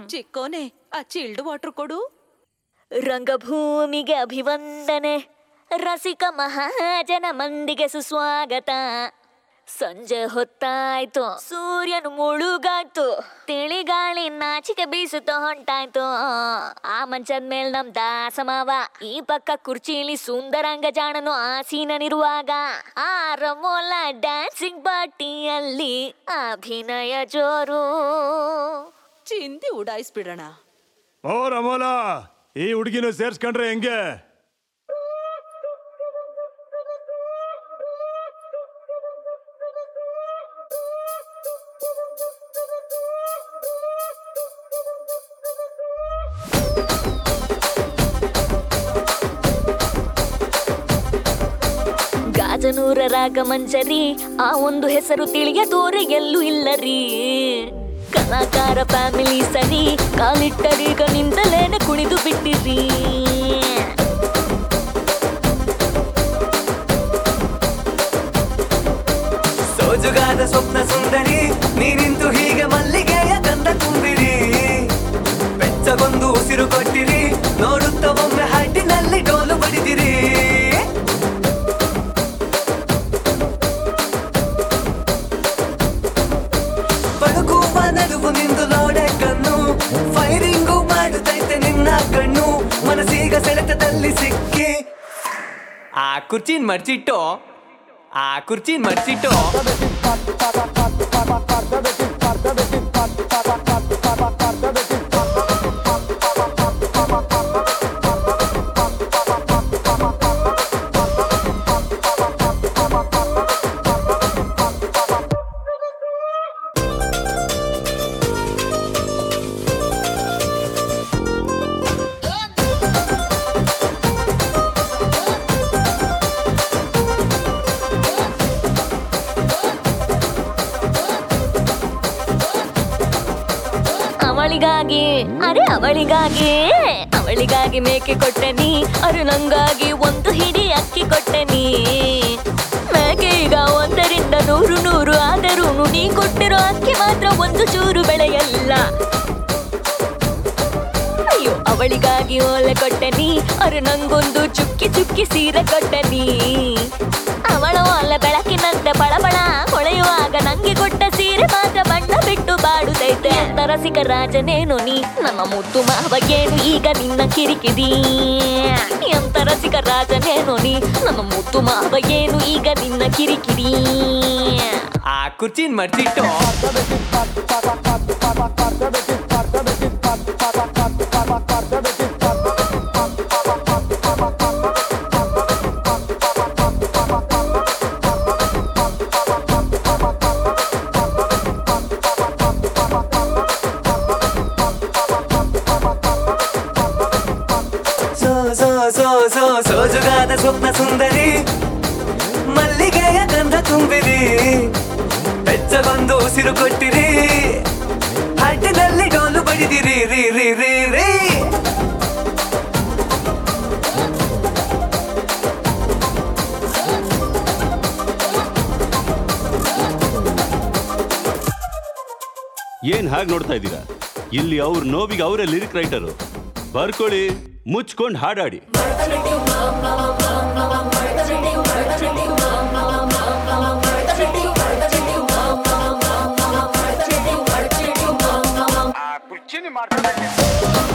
ಚಿಕ್ಕೋನೆ ಆ chilled water ಕೊಡು ರಂಗಭೂಮಿಗೆ ಅಭಿವಂದನೆ ರಸಿಕ ಮಹಾಜನ ಮಂದಿಗೆ ಸುಸ್ವಾಗತ ಸಂಜೆ ಹೊತ್ತಾಯ್ತು ಸೂರ್ಯನು ಮುಳುಗಾಯ್ತು ತಿಳಿಗಾಳಿ ನಾಚಿಕೆ ಬೀಸುತ್ತ ಹೊಂಟಾಯ್ತು ಆ ಮಂಚದ ಮೇಲ್ ನಮ್ ದಾಸಮಾವ ಈ ಪಕ್ಕ ಕುರ್ಚಿಲಿ ಸುಂದರಂಗ ಜಾಣನು ಆಸೀನನಿರುವಾಗ ಆ ರಮೋಲ ಡ್ಯಾನ್ಸಿಂಗ್ ಪಾರ್ಟಿಯಲ್ಲಿ ಅಭಿನಯ ಜೋರು ಚಿಂದಿ ಉಡಾಯಿಸ್ಬಿಡೋಣ ಓ ರಮೋಲ ಈ ಹುಡುಗಿನ ಸೇರ್ಸ್ಕೊಂಡ್ರೆ ಹೆಂಗೆ ಗಾಜನೂರ ರಾಗ ಮಂಜರಿ ಆ ಒಂದು ಹೆಸರು ತಿಳಿಯದೋರೆ ಎಲ್ಲೂ ಇಲ್ಲರಿ ಕಲಾಕಾರ ಫ್ಯಾಮಿಲಿ ಸರಿ ಕಾಲಿಟ್ಟರೀಗ ನಿಂತಲೇನೆ ಕುಣಿದು ಬಿಟ್ಟಿರಿ ಸೋಜುಗಾದ ಸ್ವಪ್ನ ಸುಂದರಿ ನೀನಿಂತು ಹೀಗೆ ಮಲ್ಲಿಗೆಯ ಗಂಧ ತುಂಬಿರಿ ಬೆಚ್ಚಗೊಂದು ಉಸಿರು ಕೊಟ್ಟಿರಿ ನೋಡುತ್ತ ಒಮ್ಮೆ ಹಡ್ಡಿನಲ್ಲಿ ಡೋಲು ಬಡಿದಿರಿ ಬಳುಕುವ ನಡುವು ನಿಂದು ಲೋಡೆ ಕಣ್ಣು ಫೈರಿಂಗು ಮಾಡುತ್ತೈತೆ ನಿನ್ನ ಕಣ್ಣು ಮನಸ್ಸೀಗ ಸೆಳೆತದಲ್ಲಿ ಸಿಕ್ಕಿ ಆ ಕುರ್ಚಿನ್ ಮರ್ಚಿಟ್ಟು ಆ ಕುರ್ಚಿನ್ ಮರ್ಚಿಟ್ಟು ಅವಳಿಗಾಗಿ ಅರೆ ಅವಳಿಗಾಗಿ ಅವಳಿಗಾಗಿ ಮೇಕೆ ಕೊಟ್ಟೆನಿ ಅರು ನಂಗಾಗಿ ಒಂದು ಹಿಡಿ ಅಕ್ಕಿ ಕೊಟ್ಟೆನಿ ಮೇಕೆ ಈಗ ಒಂದರಿಂದ ನೂರು ನೂರು ಆದರೂ ನೀ ಕೊಟ್ಟಿರೋ ಅಕ್ಕಿ ಮಾತ್ರ ಒಂದು ಚೂರು ಬೆಳೆಯಲ್ಲ ಅಯ್ಯೋ ಅವಳಿಗಾಗಿ ಓಲೆ ಕೊಟ್ಟೆನಿ ಅರು ನಂಗೊಂದು ಚುಕ್ಕಿ ಚುಕ್ಕಿ ಸೀರೆ ಕೊಟ್ಟೆನಿ ಅವಳ ಓಲೆ ಬೆಳಕಿನಂತೆ ಬಳಬಳ ಹೊಳೆಯುವಾಗ ನಂಗೆ ಕೊಟ್ಟ ಸೀರೆ ಮಾತ್ರ ಬಣ್ಣ ಬಿಟ್ಟು ಬಾಡುತ್ತೈತೆ ಅಂತ ರಸಿಕ ರಾಜನೇನು ನೀ ನಮ್ಮ ಮುದ್ದು ಮಾವಗೇನು ಈಗ ನಿನ್ನ ಕಿರಿಕಿರಿ ಎಂತ ರಸಿಕ ರಾಜನೇನು ನೀ ನಮ್ಮ ಮುದ್ದು ಮಾವಗೇನು ಈಗ ನಿನ್ನ ಕಿರಿಕಿರಿ ಆ ಕುರ್ಚಿನ್ ಮರ್ಚಿಟ್ಟು ಸೋ ಸೋ ಸೋ ಸೋ ಸೋಜುಗಾದ ಸ್ವಪ್ನ ಸುಂದರಿ ಮಲ್ಲಿಗೆಯ ಗಂಧ ತುಂಬಿರಿ ಬೆಚ್ಚಗೊಂದು ಉಸಿರು ಕೊಟ್ಟಿರಿ ಹಡ್ಡಿನಲ್ಲಿ ಡೋಲು ಬಡಿದಿರಿ ರೀ ರೀ ರೀ ರೀ ಏನ್ ಹಾಗೆ ನೋಡ್ತಾ ಇದ್ದೀರಾ ಇಲ್ಲಿ ಅವ್ರ ನೋವಿಗೆ ಅವರೇ ಲಿರಿಕ್ ರೈಟರು ಬರ್ಕೊಳ್ಳಿ ಮುಚ್ಕೊಂಡು ಹಾಡಾಡಿ ಆ ಕುರ್ಚಿನಿ ಮಾಡ್ತಾರೆ